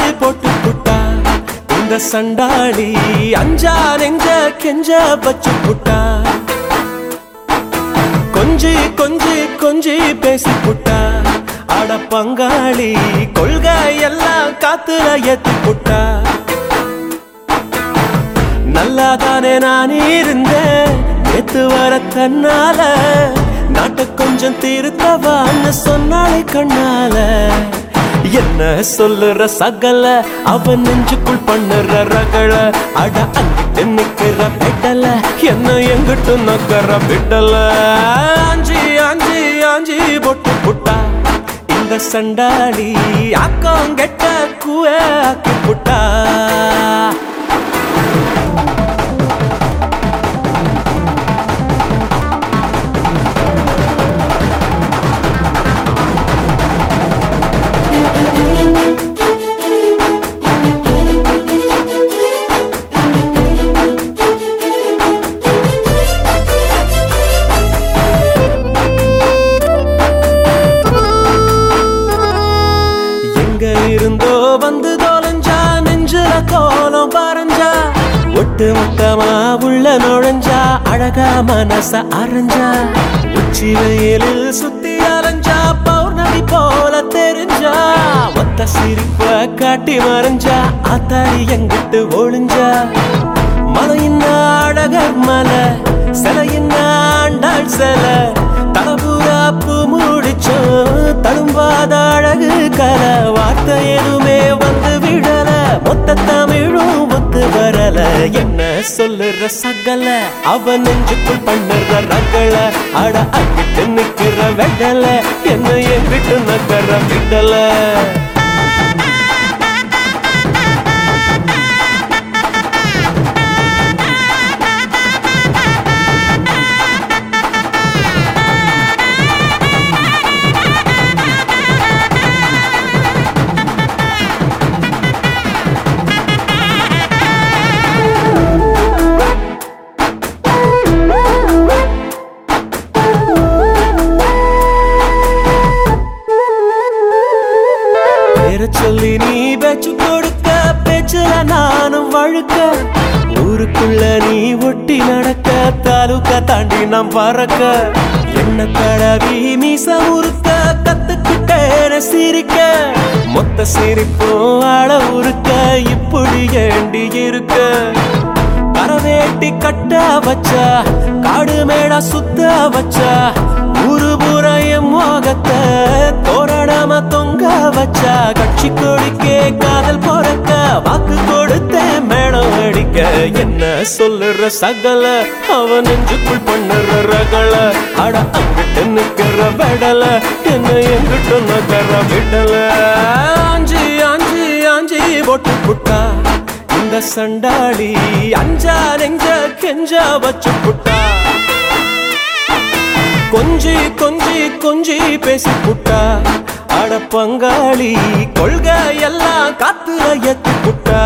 போட்டு புட்டா இந்த சண்டாளி அஞ்சா நெஞ்ச கெஞ்ச வச்சு புட்டா கொஞ்சி கொஞ்சி கொஞ்சி பேசி புட்டா அட பங்காளி கொள்கை எல்லாம் காத்துல ஏத்தி புட்டா நல்லாதானே நான் இருந்தேன் நேத்து வர தன்னால நாட்டை கொஞ்சம் திருத்தவான்னு சொன்னாலே கண்ணால என்ன சொல்லுற சகல அவன் நெஞ்சுக்குள் பண்ணுற ரகள அட அங்கிட்டு நிக்கிற பெட்டல என்ன எங்கிட்டு நக்கற விடல ஆஞ்சி ஆஞ்சி ஆஞ்சி பொட்டு புட்டா இந்த சண்டாளி அக்கம் கெட்ட கூவே ஆக்கி புட்டா எங்க இருந்தோ வந்து தொலைஞ்சா நெஞ்சுல கோலம் பறஞ்சா ஒட்டு மொத்தமா உள்ள நுழைஞ்சா அழகா மனச அரைஞ்சா உச்சி வெயிலில் சுத்தி அலைஞ்சா பௌர்ணமி போல தெரிஞ்சா ஒத்த சிரிப்ப காட்டி மறைஞ்சா ஆத்தாடி எங்கிட்டு ஒளிஞ்சா மலையின் அழகர் மலை சிலையின் ஆண்டாள் சிலை தலபுராப்பு முடிச்சோம் தழும்பாத அழகு கல வார்த்தை எதுவுமே வந்து விடல மொத்த தமிழும் ஒத்து வரல என்ன சொல்லுற சகல அவ நெஞ்சுக்குள் பண்ணுற ரகள அட அங்கிட்டு நிக்கிற வெடல என்ன எங்கிட்டு நக்கற விடல பேர சொல்லி நீ பேச்சு கொடுக்க பேச்சுல நானும் வழுக்க ஊருக்குள்ள நீ ஒட்டி நடக்க தாலுக்கா தாண்டி நாம் பறக்க என்ன தடவி மீச உருக்க கத்துக்கிட்டேன சிரிக்க மொத்த சிரிப்பும் ஆள உருக்க இப்படி ஏண்டி இருக்க கரவேட்டி கட்ட வச்சா காடு மேடா சுத்த வச்சா ஊரு புறையும் மோகத்தை தோரணமா தொங்க வச்சா கட்சி கொடிக்கே காதல் பொறக்க வாக்கு கொடுத்தே மேடம் அடிக்க என்ன சொல்லுற சகல அவன் நெஞ்சுக்குள் பண்ணுற ரகள அட அங்கிட்டு நிக்கிற வெடல என்ன எங்கிட்டு நகர விடல ஆஞ்சி ஆஞ்சி ஆஞ்சி போட்டு புட்டா இந்த சண்டாளி அஞ்சா நெஞ்ச கெஞ்ச வச்சு புட்டா கொஞ்சி கொஞ்சி கொஞ்சி பேசி புட்டா அட பங்காளி கொள்கை எல்லாம் காத்துல எத்தி புட்டா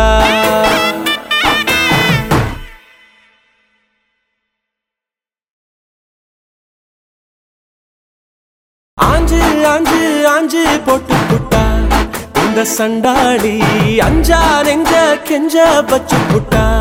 ஆஞ்சு ஆஞ்சு ஆஞ்சு போட்டு புட்டா இந்த சண்டாளி அஞ்சா நெஞ்ச கெஞ்ச வச்சு புட்டா